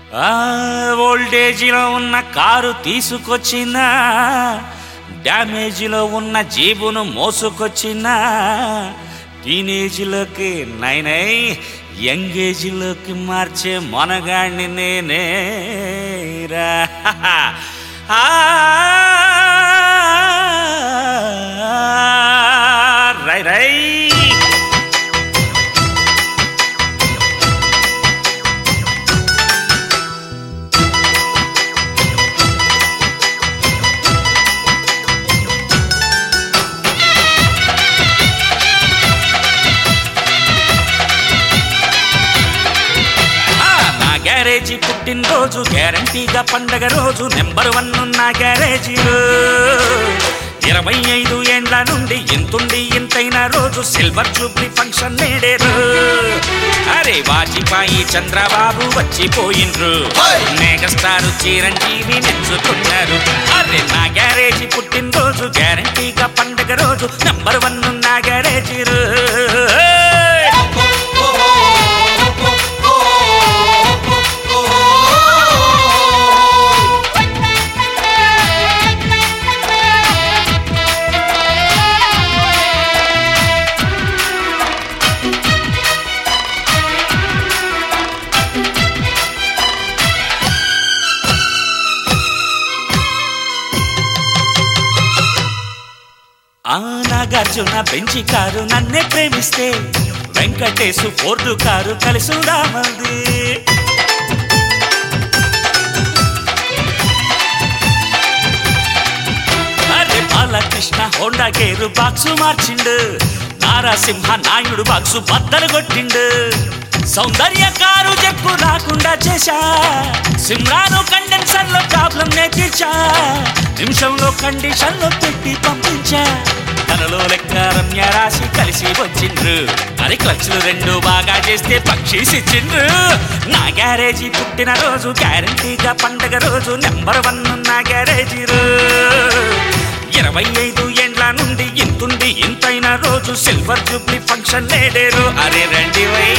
ఆ ఓల్డేజీలో ఉన్న కారు తీసుకొచ్చిన డ్యామేజీలో ఉన్న జీబును మోసుకొచ్చిన టీనేజీలోకి నైనై యంగేజీలోకి మార్చే మనగాడిని నేనే రా ఆ, రై రై ఆ, నా గ్యారేజీ పుట్టినరోజు గ్యారంటీగా పండగ రోజు నెంబర్ వన్ నా గ్యారేజీలో ఇరవై ఐదు ఏండ్ల నుండి ఇంతుండి ఇంతైన రోజు సిల్వర్ జూబ్లీ ఫంక్షన్ నేడేరు అరే వాజ్పేయి చంద్రబాబు వచ్చిపోయిండ్రు మెగాస్టార్ చిరంజీవి మెచ్చుకున్నారు అరే నా గ్యారేజీ పుట్టినరోజు గ్యారంటీగా పండగ రోజు నెంబర్ వన్ నా గ్యారేజీ రో. ఆ నాగార్జున బెంచి కారు నన్నే ప్రేమిస్తే వెంకటేశు ఫోర్డు కారు కలిసి రామంది అరే బాలకృష్ణ హోండా గేరు బాక్సు మార్చిండు నారాసింహ నాయుడు బాక్సు బద్దలు కొట్టిండు సౌందర్య కారు చెప్పు రాకుండా చేశా సిమ్రాను కండెన్సర్ లో ప్రాబ్లం నే తీర్చా నిమిషంలో కండిషన్ లో పెట్టి పంపించా తనలో లెక్క రమ్య రాసి కలిసి వచ్చిండ్రు అది క్లచ్లు రెండు బాగా చేస్తే పక్షీసిచ్చిండ్రు నా గ్యారేజీ పుట్టిన రోజు గ్యారంటీగా పండగ రోజు నెంబర్ వన్ నా గ్యారేజీ రో. ఇరవై ఐదు ఏండ్ల నుండి ఇంతుంది ఇంతైన రోజు సిల్వర్ జూబ్లీ ఫంక్షన్ లేడేరు అరే రండి వై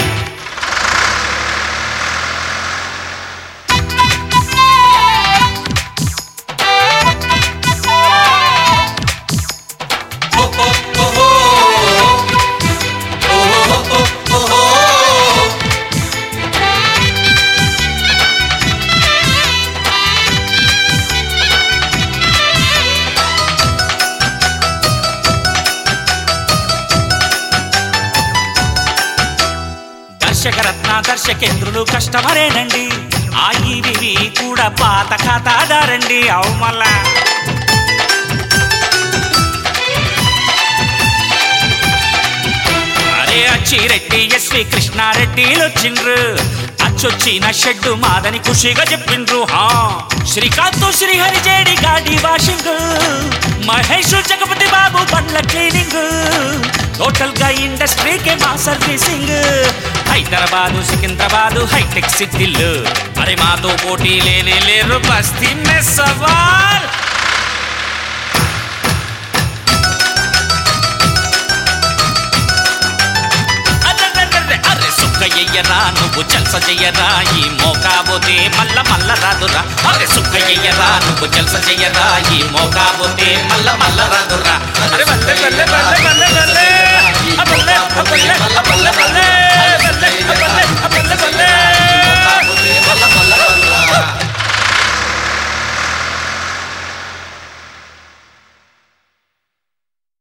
దర్శకరత్న దర్శకేంద్రులు కష్టమరేనండి ఆ ఈవివి కూడా పాత ఖాతాదారండి అవు మళ్ళా అరే అచ్చిరెడ్డి ఎస్వి కృష్ణారెడ్డిలు వచ్చిండ్రు అచ్చొచ్చిన షెడ్డు మాదని ఖుషిగా చెప్పిండ్రు హా శ్రీకాంత్ శ్రీహరి జేడి గాడి వాషింగ్ మహేష్ జగపతి బాబు బండ్ల క్లీనింగ్ టోటల్ గా ఇండస్ట్రీకే మా సర్వీసింగ్ హైదరాబాదు సికింద్రాబాదు హైటెక్ సిటీలు అరే మాతో పోటీ లేనే లేరు బస్తీ మే సవాల్ అర్రెర్రెర్రె, అర్రె సుక్క ఎయ్యరా నువ్వు జల్స చెయ్యరా ఈ మోకాబోతే మల్ల మల్ల రాదురా అరే సుక్క ఎయ్యరా నువ్వు జల్స చెయ్యరా ఈ మోకాబోతే మల్ల మల్ల రాదురా అరే బల్లె బల్లె బల్లె బల్లె బల్లె ఆ బల్లె ఆ బల్లె ఆ బల్లె బల్లె బల్లె ఆ బల్లె ఆ బల్లె